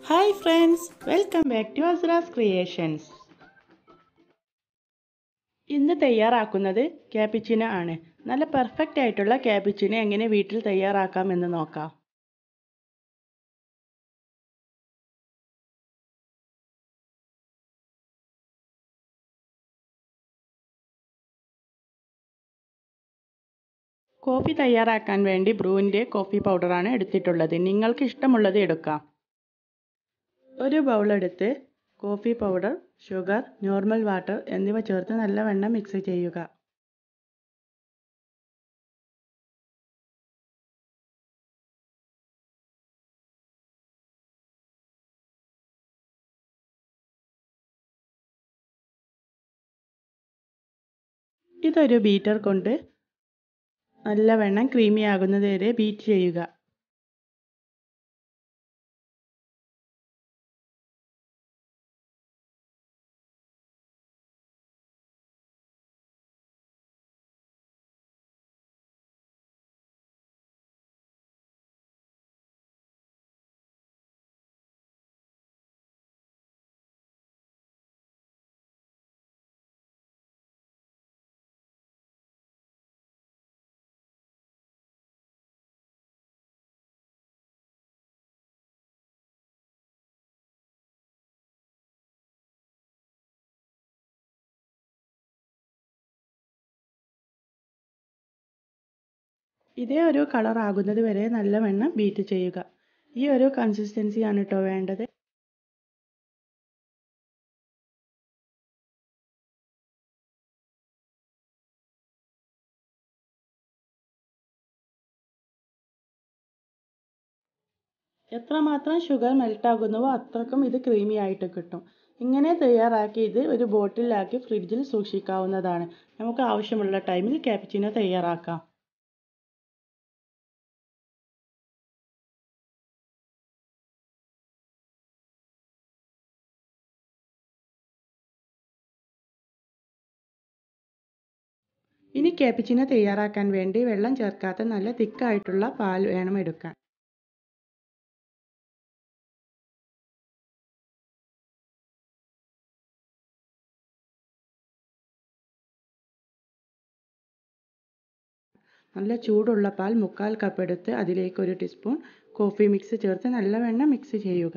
hi friends welcome back to Asras creations ഇന്ന് തയ്യാറാക്കുന്നത് cappuccino ആണ് നല്ല പെർഫെക്റ്റ് ആയിട്ടുള്ള ക്യാപിച്ചിനോ എങ്ങനെ വീട്ടിൽ തയ്യാറാക്കാം എന്ന് നോക്കാം കോഫി തയ്യാറാക്കാൻ വേണ്ടി ബ്രൂവിൻ്റെ കോഫി പൗഡറാണ് എടുത്തിട്ടുള്ളത് നിങ്ങൾക്ക് ഇഷ്ടമുള്ളത് എടുക്കാം ഒരു ബൗൾ എടുത്ത് coffee powder sugar normal water എന്നിവ ചേർത്ത് നല്ലവണ്ണം മിക്സ് ചെയ്യുക ഇതൊരു ബീറ്റർ കൊണ്ട് നല്ലവണ്ണം ക്രീമി ആകുന്നത് വരെ ബീറ്റ് ചെയ്യുക ഇതേ ഒരു കളർ ആകുന്നത് വരെ നല്ലവണ്ണം ബീറ്റ് ചെയ്യുക ഈ ഒരു കൺസിസ്റ്റൻസിയാണ് കേട്ടോ വേണ്ടത് എത്രമാത്രം ഷുഗർ മെൽട്ടാകുന്നുവോ അത്രക്കും ഇത് ക്രീമി ആയിട്ട് കിട്ടും ഇങ്ങനെ തയ്യാറാക്കി ഇത് ഒരു ബോട്ടിലാക്കി ഫ്രിഡ്ജിൽ സൂക്ഷിക്കാവുന്നതാണ് നമുക്ക് ആവശ്യമുള്ള ടൈമിൽ ക്യാപിച്ചിനോ തയ്യാറാക്കാം ഇനി ക്യാപിച്ചിനോ തയ്യാറാക്കാൻ വേണ്ടി വെള്ളം ചേർക്കാത്ത നല്ല തിക്കായിട്ടുള്ള പാൽ വേണം എടുക്കാൻ നല്ല ചൂടുള്ള പാൽ മുക്കാൽ കപ്പ് എടുത്ത് അതിലേക്ക് ഒരു ടീസ്പൂൺ കോഫി മിക്സ് ചേർത്ത് നല്ലവണ്ണം മിക്സ് ചെയ്യുക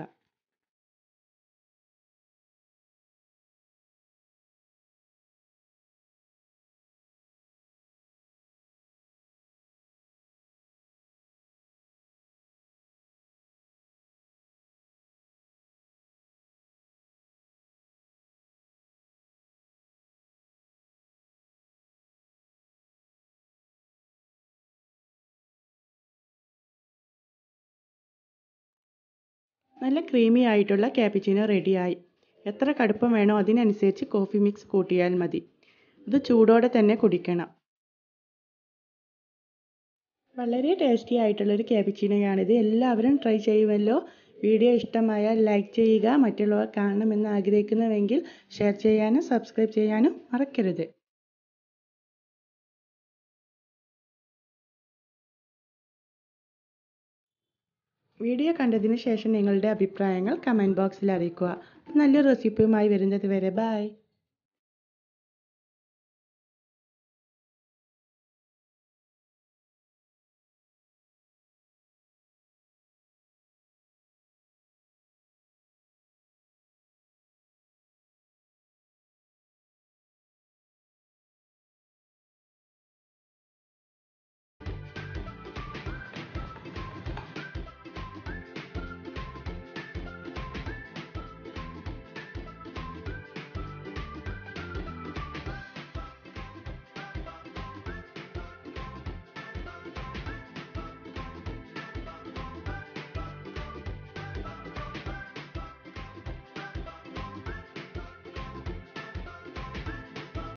നല്ല ക്രീമി ആയിട്ടുള്ള ക്യാപിച്ചിനോ റെഡിയായി എത്ര കടുപ്പം വേണോ അതിനനുസരിച്ച് കോഫി മിക്സ് കൂട്ടിയാൽ മതി ഇത് ചൂടോടെ തന്നെ കുടിക്കണം വളരെ ടേസ്റ്റി ആയിട്ടുള്ളൊരു ക്യാപിച്ചിനോയാണിത് എല്ലാവരും ട്രൈ ചെയ്യുമല്ലോ വീഡിയോ ഇഷ്ടമായാൽ ലൈക്ക് ചെയ്യുക മറ്റുള്ളവർ കാണണമെന്ന് ആഗ്രഹിക്കുന്നുവെങ്കിൽ ഷെയർ ചെയ്യാനും സബ്സ്ക്രൈബ് ചെയ്യാനും മറക്കരുത് വീഡിയോ കണ്ടതിന് ശേഷം നിങ്ങളുടെ അഭിപ്രായങ്ങൾ കമൻറ്റ് ബോക്സിൽ അറിയിക്കുക നല്ലൊരു റെസിപ്പിയുമായി വരുന്നത് വരെ ബൈ